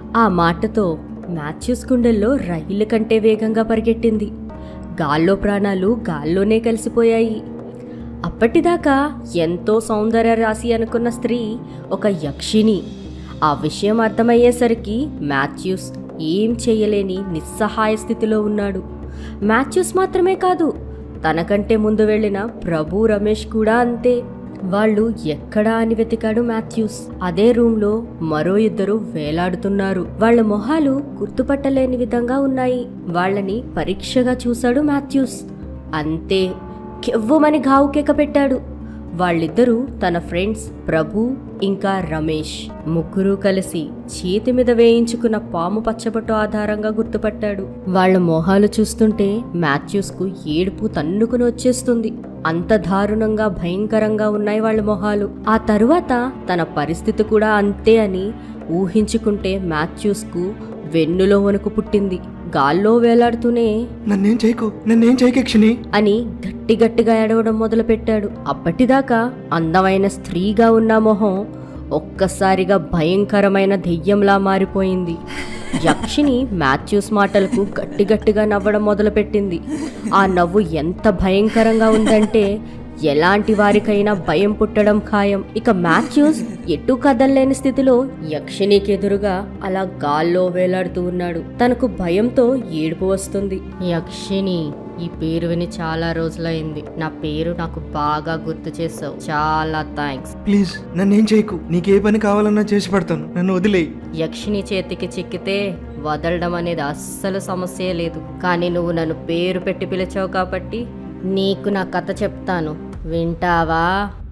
ఆ మాటతో మాథ్యూస్ గుండెల్లో రైలు కంటే వేగంగా పరిగెట్టింది గాల్లో ప్రాణాలు గాల్లోనే కలిసిపోయాయి అప్పటిదాకా ఎంతో సౌందర్య రాశి అనుకున్న స్త్రీ ఒక యక్షిణి ఆ విషయం అర్థమయ్యేసరికి మాథ్యూస్ ఏం చేయలేని నిస్సహాయ స్థితిలో ఉన్నాడు మాథ్యూస్ మాత్రమే కాదు తనకంటే ముందు వెళ్ళిన ప్రభు రమేష్ కూడా అంతే వాళ్ళు ఎక్కడా అని వెతికాడు మాథ్యూస్ అదే రూమ్లో మరో ఇద్దరు వేలాడుతున్నారు వాళ్ళ మొహాలు గుర్తుపట్టలేని విధంగా ఉన్నాయి వాళ్ళని పరీక్షగా చూశాడు మాథ్యూస్ అంతే కెవ్వమని గావు కేక పెట్టాడు వాళ్ళిద్దరూ తన ఫ్రెండ్స్ ప్రభు ఇంకా రమేష్ ముగ్గురు కలిసి చేతి మీద వేయించుకున్న పాము పచ్చబొట్టు ఆధారంగా గుర్తుపట్టాడు వాళ్ళ మొహాలు చూస్తుంటే మాథ్యూస్కు ఏడుపు తన్నుకుని వచ్చేస్తుంది అంత దారుణంగా భయంకరంగా ఉన్నాయి వాళ్ళ మొహాలు ఆ తరువాత తన పరిస్థితి కూడా అంతే అని ఊహించుకుంటే మాథ్యూస్కు వెన్నులో వణుకు పుట్టింది గాల్లో వేలాడుతూనే నన్నేం చేయకు నన్నేం చేయకు యక్షిణి అని గట్టి గట్టిగా ఏడవడం మొదలుపెట్టాడు అప్పటిదాకా అందమైన స్త్రీగా ఉన్న మొహం ఒక్కసారిగా భయంకరమైన దెయ్యంలా మారిపోయింది యక్షిని మాథ్యూస్ మాటలకు గట్టి గట్టిగా నవ్వడం మొదలుపెట్టింది ఆ నవ్వు ఎంత భయంకరంగా ఉందంటే ఎలాంటి వారికైనా భయం పుట్టడం ఖాయం ఇక మాథ్యూస్ ఎటు కదల్లేని స్థితిలో యక్షినికి ఎదురుగా అలా గాల్లో వేలాడుతూ ఉన్నాడు తనకు భయంతో ఏడుపు వస్తుంది యక్షిని ఈ పేరు విని చాలా రోజులైంది నా పేరు నాకు బాగా గుర్తు చేసావు చాలా థ్యాంక్స్ ప్లీజ్ నన్నేం చేయకు నీకే పని కావాలన్నా చేసి పెడతాను నన్ను వదిలేయి యక్షిని చేతికి చిక్కితే వదలడం అనేది అస్సలు సమస్య లేదు కానీ నువ్వు నన్ను పేరు పెట్టి పిలిచావు కాబట్టి నీకు నా కథ చెప్తాను వింటావా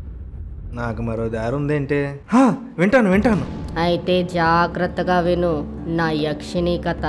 నాకు మరో దారి ఉందేంటే హా, వింటాను వింటాను అయితే జాగ్రత్తగా విను నా యక్షిని కథ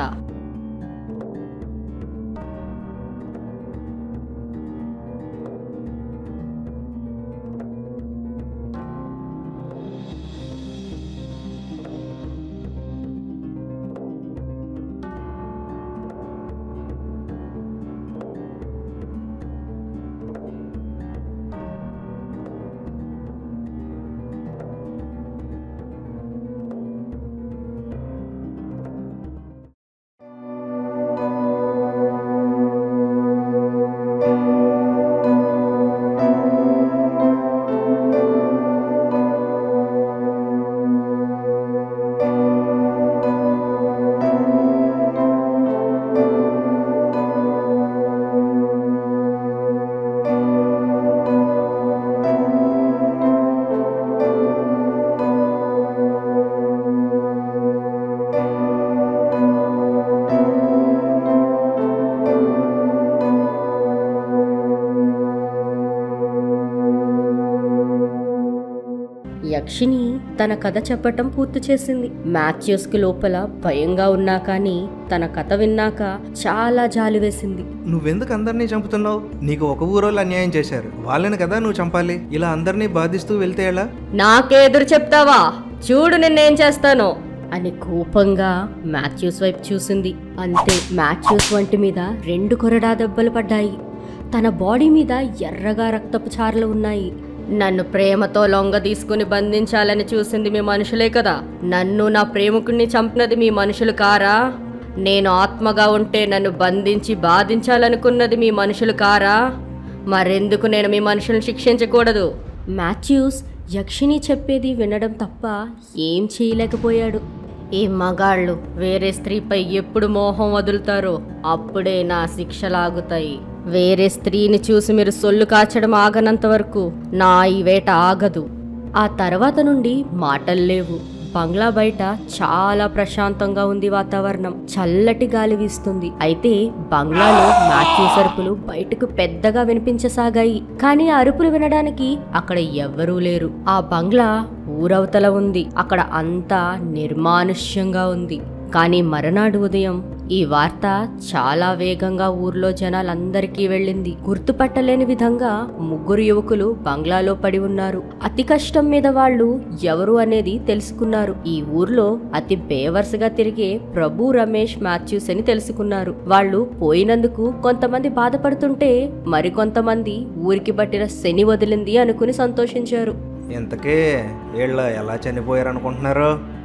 యక్షిని తన కథ చెప్పటం పూర్తి చేసింది మాథ్యూస్కి లోపల భయంగా ఉన్నా కానీ తన కథ విన్నాక చాలా జాలి వేసింది నువ్వెందుకు అందరినీ చంపుతున్నావు నీకు ఒక ఊరోళ్ళు అన్యాయం చేశారు వాళ్ళని కదా నువ్వు చంపాలి ఇలా అందరినీ బాధిస్తూ వెళ్తే ఎలా నాకే ఎదురు చెప్తావా చూడు నిన్నేం చేస్తానో అని కోపంగా మాథ్యూస్ వైపు చూసింది అంతే మాథ్యూస్ వంటి మీద రెండు కొరడా దెబ్బలు పడ్డాయి తన బాడీ మీద ఎర్రగా రక్తపు చారలు ఉన్నాయి నన్ను ప్రేమతో లొంగ తీసుకుని బంధించాలని చూసింది మీ మనుషులే కదా నన్ను నా ప్రేమికుణ్ణి చంపినది మీ మనుషులు కారా నేను ఆత్మగా ఉంటే నన్ను బంధించి బాధించాలనుకున్నది మీ మనుషులు కారా మరెందుకు నేను మీ మనుషులను శిక్షించకూడదు మాథ్యూస్ యక్షిని చెప్పేది వినడం తప్ప ఏం చేయలేకపోయాడు ఈ మగాళ్ళు వేరే స్త్రీపై ఎప్పుడు మోహం వదులుతారో అప్పుడే నా శిక్షలాగుతాయి వేరే స్త్రీని చూసి మీరు సొల్లు కాచడం ఆగనంత వరకు నా ఈ వేట ఆగదు ఆ తర్వాత నుండి మాటలు లేవు బంగ్లా బయట చాలా ప్రశాంతంగా ఉంది వాతావరణం చల్లటి గాలి వీస్తుంది అయితే బంగ్లాలో మాథ్యూ సరుకులు బయటకు పెద్దగా వినిపించసాగాయి కానీ ఆ అరుపులు వినడానికి అక్కడ ఎవ్వరూ లేరు ఆ బంగ్లా ఊరవతల ఉంది అక్కడ అంతా నిర్మానుష్యంగా ఉంది కానీ మరునాడు ఉదయం ఈ వార్త చాలా వేగంగా ఊర్లో జనాలందరికీ వెళ్ళింది గుర్తుపట్టలేని విధంగా ముగ్గురు యువకులు బంగ్లాలో పడి ఉన్నారు అతి కష్టం మీద వాళ్ళు ఎవరు అనేది తెలుసుకున్నారు ఈ ఊర్లో అతి బేవర్స్గా తిరిగే ప్రభు రమేష్ మాథ్యూస్ అని తెలుసుకున్నారు వాళ్ళు పోయినందుకు కొంతమంది బాధపడుతుంటే మరికొంతమంది ఊరికి పట్టిన శని వదిలింది అనుకుని సంతోషించారు ఇంతకే వీళ్ళ ఎలా చనిపోయారు అనుకుంటున్నారు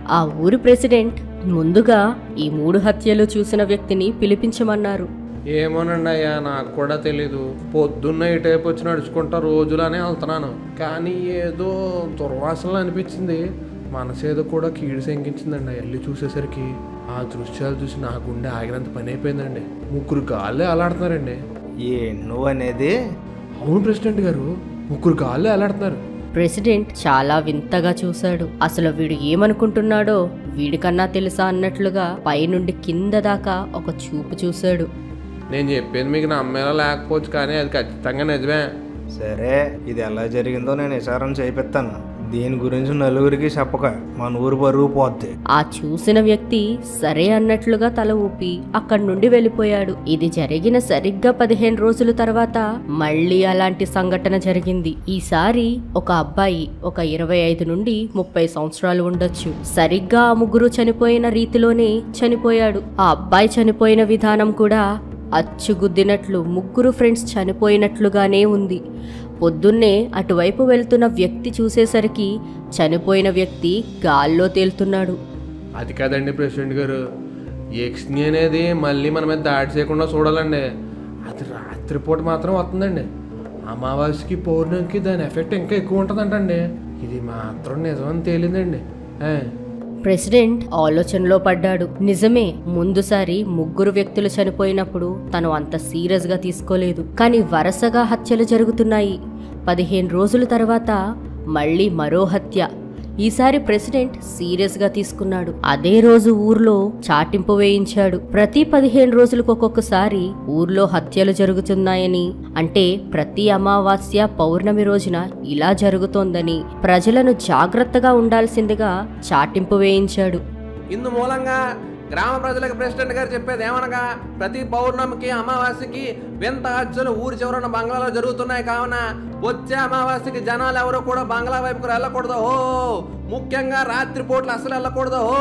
ఆ ఊరి ప్రెసిడెంట్ ముందుగా ఈ మూడు హత్యలు చూసిన వ్యక్తిని పిలిపించమన్నారు ఏమోనండి అయ్యా నాకు కూడా తెలీదు పొద్దున్న ఈ టైపు వచ్చి నడుచుకుంటా రోజులనే వెళ్తున్నాను కానీ ఏదో దుర్వాసనలు అనిపించింది మనసు ఏదో కూడా కీడు శంకించిందండి వెళ్ళి చూసేసరికి ఆ దృశ్యాలు చూసి నా గుండె ఆగినంత పని అయిపోయిందండి ముగ్గురు గాళ్ళే అలాడుతున్నారండి ఏ నువ్వు అనేది అవును ప్రెసిడెంట్ గారు ముగ్గురు గాళ్ళే అలాడుతున్నారు ప్రెసిడెంట్ చాలా వింతగా చూశాడు అసలు వీడు ఏమనుకుంటున్నాడో వీడికన్నా తెలుసా అన్నట్లుగా పైనుండి కింద దాకా ఒక చూపు చూశాడు నేను చెప్పేది మీకు నమ్మేలా లేకపోవచ్చు కానీ అది ఖచ్చితంగా నిజమే సరే ఇది ఎలా జరిగిందో నేను విచారణ చేపిస్తాను దీని గురించి నలుగురికి చెప్పక మన ఊరు బరువు పోద్ది ఆ చూసిన వ్యక్తి సరే అన్నట్లుగా తల ఊపి అక్కడి నుండి వెళ్ళిపోయాడు ఇది జరిగిన సరిగ్గా పదిహేను రోజుల తర్వాత మళ్ళీ అలాంటి సంఘటన జరిగింది ఈసారి ఒక అబ్బాయి ఒక ఇరవై ఐదు నుండి ముప్పై సంవత్సరాలు ఉండొచ్చు సరిగ్గా ఆ ముగ్గురు చనిపోయిన రీతిలోనే చనిపోయాడు ఆ అబ్బాయి చనిపోయిన విధానం కూడా అచ్చుగుద్దినట్లు ముగ్గురు ఫ్రెండ్స్ చనిపోయినట్లుగానే ఉంది పొద్దున్నే అటువైపు వెళ్తున్న వ్యక్తి చూసేసరికి చనిపోయిన వ్యక్తి గాల్లో తేలుతున్నాడు అది కాదండి ప్రెసిడెంట్ గారు యక్షిని అనేది మళ్ళీ మన మీద దాడి చేయకుండా చూడాలండి అది రాత్రిపూట మాత్రం వస్తుందండి అమావాస్యకి పౌర్ణమికి దాని ఎఫెక్ట్ ఇంకా ఎక్కువ ఉంటుందంటండి ఇది మాత్రం నిజమని తేలిందండి ఏ, ప్రెసిడెంట్ ఆలోచనలో పడ్డాడు నిజమే ముందుసారి ముగ్గురు వ్యక్తులు చనిపోయినప్పుడు తను అంత సీరియస్ గా తీసుకోలేదు కానీ వరుసగా హత్యలు జరుగుతున్నాయి పదిహేను రోజుల తర్వాత మళ్ళీ మరో హత్య ఈసారి ప్రెసిడెంట్ సీరియస్ గా తీసుకున్నాడు అదే రోజు ఊర్లో చాటింపు వేయించాడు ప్రతి పదిహేను రోజులకు ఒక్కొక్కసారి ఊర్లో హత్యలు జరుగుతున్నాయని అంటే ప్రతి అమావాస్య పౌర్ణమి రోజున ఇలా జరుగుతోందని ప్రజలను జాగ్రత్తగా ఉండాల్సిందిగా చాటింపు వేయించాడు ఇందు మూలంగా గ్రామ ప్రజలకు ప్రెసిడెంట్ గారు చెప్పేది ఏమనగా ప్రతి పౌర్ణమికి అమావాస్యకి వింత హత్యలు ఊరి చివరన బంగ్లాలో జరుగుతున్నాయి కావున వచ్చే అమావాస్యకి జనాలు ఎవరు కూడా బంగ్లా వైపుకు వెళ్ళకూడదు ఓ ముఖ్యంగా రాత్రిపూట్లు అసలు వెళ్ళకూడదు ఓ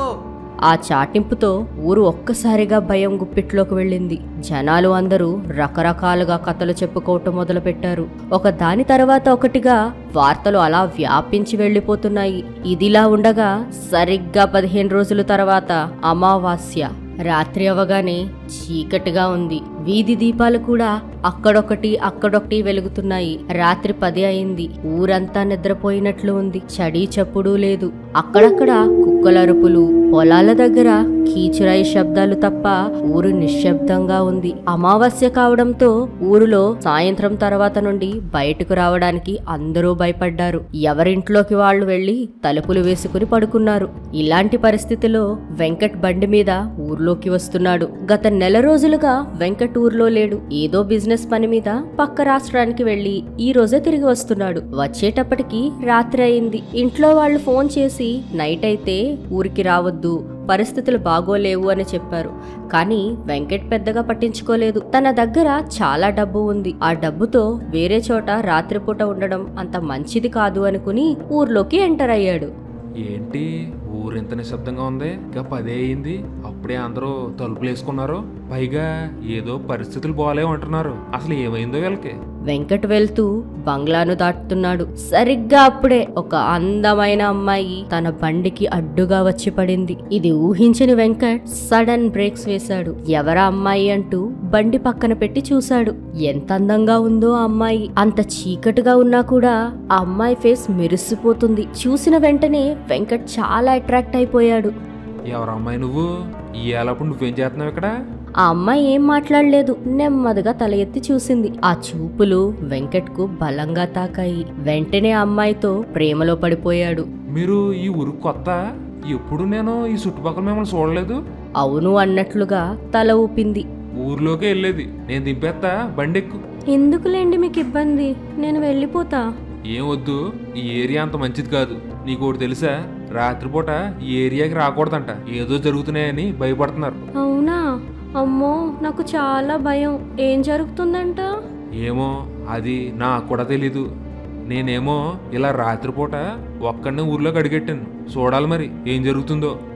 ఆ చాటింపుతో ఊరు ఒక్కసారిగా భయం గుప్పిట్లోకి వెళ్ళింది జనాలు అందరూ రకరకాలుగా కథలు చెప్పుకోవటం మొదలుపెట్టారు ఒక దాని తర్వాత ఒకటిగా వార్తలు అలా వ్యాపించి వెళ్ళిపోతున్నాయి ఇదిలా ఉండగా సరిగ్గా పదిహేను రోజుల తర్వాత అమావాస్య రాత్రి అవగానే చీకటిగా ఉంది వీధి దీపాలు కూడా అక్కడొకటి అక్కడొకటి వెలుగుతున్నాయి రాత్రి పది అయింది ఊరంతా నిద్రపోయినట్లు ఉంది చడి చప్పుడు లేదు అక్కడక్కడ కుక్కల అరుపులు పొలాల దగ్గర కీచురాయి శబ్దాలు తప్ప ఊరు నిశ్శబ్దంగా ఉంది అమావాస్య కావడంతో ఊరిలో సాయంత్రం తర్వాత నుండి బయటకు రావడానికి అందరూ భయపడ్డారు ఎవరింట్లోకి వాళ్ళు వెళ్లి తలుపులు వేసుకుని పడుకున్నారు ఇలాంటి పరిస్థితిలో వెంకట్ బండి మీద ఊర్లోకి వస్తున్నాడు గత నెల రోజులుగా వెంకట్ ఊర్లో లేడు ఏదో బిజినెస్ పని మీద పక్క రాష్ట్రానికి వెళ్లి ఈ రోజే తిరిగి వస్తున్నాడు వచ్చేటప్పటికి రాత్రి అయింది ఇంట్లో వాళ్ళు ఫోన్ చేసి నైట్ అయితే ఊరికి రావద్దు పరిస్థితులు బాగోలేవు అని చెప్పారు కానీ వెంకట్ పెద్దగా పట్టించుకోలేదు తన దగ్గర చాలా డబ్బు ఉంది ఆ డబ్బుతో వేరే చోట రాత్రిపూట ఉండడం అంత మంచిది కాదు అనుకుని ఊర్లోకి ఎంటర్ అయ్యాడు ఏంటి ఊరింత నిశ్శబ్దంగా ఉంది ఇంకా పదే అయింది అప్పుడే అందరూ తలుపులు వేసుకున్నారు పైగా ఏదో పరిస్థితులు బాగాలేవు అంటున్నారు అసలు ఏమైందో వీళ్ళకి వెంకట్ వెళ్తూ బంగ్లాను దాటుతున్నాడు సరిగ్గా అప్పుడే ఒక అందమైన అమ్మాయి తన బండికి అడ్డుగా వచ్చి పడింది ఇది ఊహించిన వెంకట్ సడన్ బ్రేక్స్ వేశాడు ఎవరా అమ్మాయి అంటూ బండి పక్కన పెట్టి చూశాడు ఎంత అందంగా ఉందో ఆ అమ్మాయి అంత చీకటిగా ఉన్నా కూడా ఆ అమ్మాయి ఫేస్ మెరిసిపోతుంది చూసిన వెంటనే వెంకట్ చాలా అట్రాక్ట్ అయిపోయాడు ఎవరు అమ్మాయి నువ్వు ఈ ఏలప్పుడు నువ్వేం చేస్తున్నావు ఇక్కడ ఆ అమ్మాయి ఏం మాట్లాడలేదు నెమ్మదిగా తల ఎత్తి చూసింది ఆ చూపులు వెంకట్కు బలంగా తాకాయి వెంటనే ఆ అమ్మాయితో ప్రేమలో పడిపోయాడు మీరు ఈ ఊరు కొత్త ఎప్పుడు నేను ఈ చుట్టుపక్కల మిమ్మల్ని చూడలేదు అవును అన్నట్లుగా తల ఊపింది ఊర్లోకే వెళ్ళేది నేను దింపేస్తా బండి ఎక్కు ఎందుకులేండి మీకు ఇబ్బంది నేను వెళ్ళిపోతా ఏం వద్దు ఈ ఏరియా అంత మంచిది కాదు నీకు ఒకటి తెలుసా రాత్రిపూట ఈ ఏరియాకి రాకూడదంట ఏదో జరుగుతున్నాయని భయపడుతున్నారు అవునా అమ్మో నాకు చాలా భయం ఏం జరుగుతుందంట ఏమో అది నాకు కూడా తెలీదు నేనేమో ఇలా రాత్రిపూట ఒక్కడనే ఊర్లోకి అడిగెట్టాను చూడాలి మరి ఏం జరుగుతుందో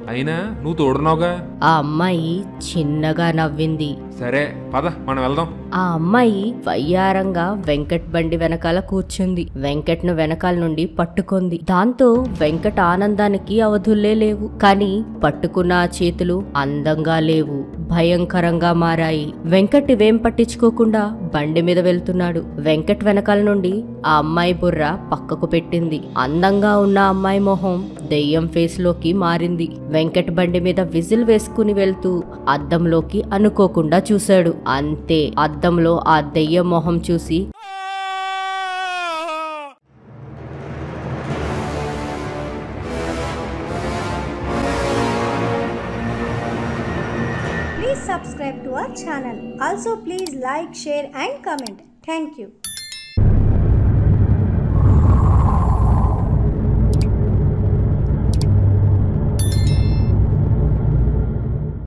అయినా నువ్వు తోడున్నావుగా ఆ అమ్మాయి చిన్నగా నవ్వింది సరే పద మనం వెళ్దాం ఆ అమ్మాయి వయ్యారంగా వెంకట్ బండి వెనకాల కూర్చుంది వెంకట్ను వెనకాల నుండి పట్టుకుంది దాంతో వెంకట్ ఆనందానికి అవధుల్లే లేవు కానీ పట్టుకున్న ఆ చేతులు అందంగా లేవు భయంకరంగా మారాయి వెంకట్ ఇవేం పట్టించుకోకుండా బండి మీద వెళ్తున్నాడు వెంకట్ వెనకాల నుండి ఆ అమ్మాయి బుర్ర పక్కకు పెట్టింది అందంగా ఉన్న అమ్మాయి మొహం దెయ్యం ఫేస్ లోకి మారింది వెంకట్ బండి మీద విజిల్ వేసుకుని వెళ్తూ అద్దంలోకి అనుకోకుండా చూశాడు అంతే అద్దంలో ఆ దెయ్యం మొహం చూసి Please subscribe to our channel. Also please like, share and comment. Thank you.